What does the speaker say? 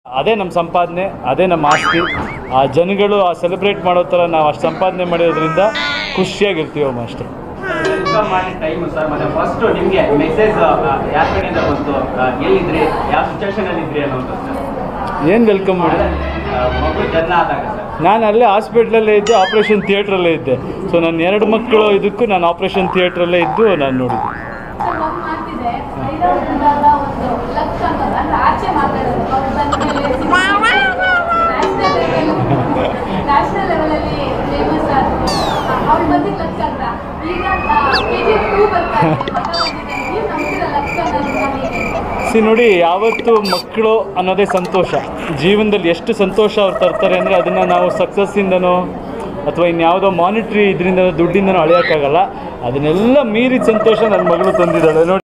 ಅದೇ ನಮ್ಮ ಸಂಪಾದನೆ ಅದೇ ನಮ್ಮ ಆಸ್ತಿ ಆ ಜನಗಳು ಆ ಸೆಲೆಬ್ರೇಟ್ ಮಾಡೋ ಥರ ನಾವು ಅಷ್ಟು ಸಂಪಾದನೆ ಮಾಡಿರೋದ್ರಿಂದ ಖುಷಿಯಾಗಿರ್ತೀವಮ್ಮ ಅಷ್ಟೇ ವೆಲ್ಕಮ್ ಮಾಡಿ ಟೈಮ್ ಸರ್ ಮತ್ತೆ ಫಸ್ಟ್ ನಿಮಗೆ ಮೆಸೇಜ್ ಯಾರ ಕಡೆಯಿಂದ ಬಂತು ಆ, ಎಲ್ಲಿದ್ರಿ ಯಾವ ಸಿಚುವೇಶನ್ ಅಲ್ಲಿ ಇದ್ರಿ ಅನ್ನೋದು ಸರ್ ಏನು ವೆಲ್ಕಮ್ ಮಾಡಿ ಆ, ಮಗು ಜನ್ಮ ಆದಾಗ ಸರ್ ನಾನು ಅಲ್ಲೇ ಹಾಸ್ಪಿಟ್ಲಲ್ಲೇ ಇದ್ದೆ ಆಪ್ರೇಷನ್ ಥಿಯೇಟ್ರಲ್ಲೇ ಇದ್ದೆ ಸೊ ನನ್ನ ಎರಡು ಮಕ್ಕಳು ಇದಕ್ಕೂ ನಾನು ಆಪ್ರೇಷನ್ ಥಿಯೇಟ್ರಲ್ಲೇ ಇದ್ದು ನಾನು ನೋಡಿದ್ದೆ ಸರ್ ವರ್ಕ್ ಮಾಡ್ತಿದ್ದೆ ಐದರಿಂದ ಒಂದು ಲಕ್ಷ ಅನ್ನೋದು ಅಂದ್ರೆ ಆಚೆ ಮಾತಾಡೋದು ಅವ್ರು ಬಂದ್ಮೇಲೆ ನ್ಯಾಷನಲ್ ಲೆವೆಲ್ ನ್ಯಾಷನಲ್ ಲೆವೆಲಲ್ಲಿ ಫೇಮಸ್ ಆದ್ರು ಅವ್ಳು ಬಂದಿದ್ದು ಲಕ್ಷ ಅಂತ ಈಗ ಕೆ ಜಿ ಟೂ ಬರ್ತಾ ಇದೆ ಮಗ ಬಂದಿದ್ದಾನೆ ನೀವು ನಂಬ್ತೀರ ಲಕ್ಷ ಅನ್ನೋದು ಸಿ ನೋಡಿ ಯಾವತ್ತು ಮಕ್ಕಳು ಅನ್ನೋದೇ ಸಂತೋಷ ಜೀವನದಲ್ಲಿ ಎಷ್ಟು ಸಂತೋಷ ಅವ್ರು ತರ್ತಾರೆ ಅಂದರೆ ಅದನ್ನು ನಾವು ಸಕ್ಸಸ್ಸಿಂದನೋ ಅಥವಾ ಇನ್ಯಾವುದೋ ಮಾನಿಟ್ರಿ ಇದರಿಂದ ದುಡ್ಡಿಂದನೋ ಅಳೆಯೋಕ್ಕಾಗಲ್ಲ ಅದನ್ನೆಲ್ಲ ಮೀರಿದ ಸಂತೋಷ ನನ್ನ ಮಗಳು ತಂದಿದ್ದಾಳೆ ನೋಡಿ